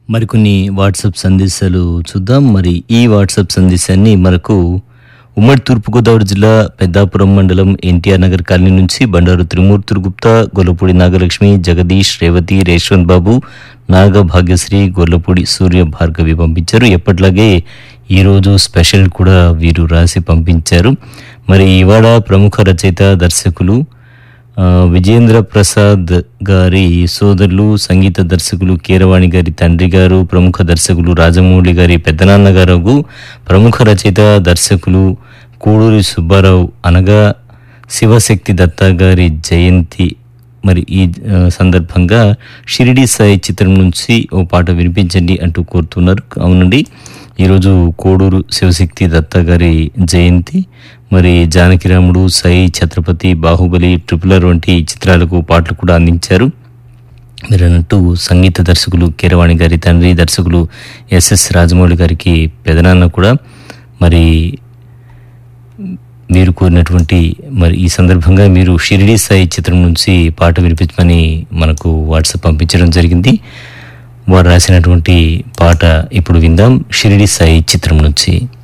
మరికొన్ని వాట్సాప్ సందేశాలు చూద్దాం మరి ఈ వాట్సాప్ సందేశాన్ని మనకు ఉమ్మడి తూర్పుగోదావరి జిల్లా పెద్దాపురం మండలం ఎన్టీఆర్ నగర్ కాలనీ నుంచి బండారు త్రిమూర్తులు గుప్తా గొల్లపూడి నాగలక్ష్మి జగదీష్ రేవతి రేష్వంత్ బాబు నాగ భాగ్యశ్రీ గొల్లపూడి సూర్య భార్గవి పంపించారు ఎప్పట్లాగే ఈరోజు స్పెషల్ కూడా వీరు రాసి పంపించారు మరి ఇవాళ ప్రముఖ రచయిత దర్శకులు ఆ, విజేంద్ర ప్రసాద్ గారి సోదరులు సంగీత దర్శకులు కీరవాణి గారి తండ్రి గారు ప్రముఖ దర్శకులు రాజమౌళి గారి పెద్దనాన్న గారు ప్రముఖ రచయిత దర్శకులు కూడూరి సుబ్బారావు అనగా శివశక్తి దత్తా గారి జయంతి మరి ఈ ఆ, సందర్భంగా షిరిడి సాయి చిత్రం నుంచి ఓ పాట వినిపించండి అంటూ కోరుతున్నారు అవునండి ఈరోజు కోడూరు శివశక్తి దత్త గారి జయంతి మరి జానకిరాముడు సాయి ఛత్రపతి బాహుబలి ట్రిపుల్ ఆర్ వంటి చిత్రాలకు పాటలు కూడా అందించారు మీరు అన్నట్టు సంగీత దర్శకులు కీరవాణి గారి తండ్రి దర్శకులు ఎస్ఎస్ రాజమౌళి గారికి పెదనాన్న కూడా మరి మీరు కోరినటువంటి మరి ఈ సందర్భంగా మీరు షిరిడి సాయి చిత్రం నుంచి పాట వినిపించమని మనకు వాట్సాప్ పంపించడం జరిగింది వారు రాసినటువంటి పాట ఇప్పుడు విందాం షిరిడి సాయి చిత్రం నుంచి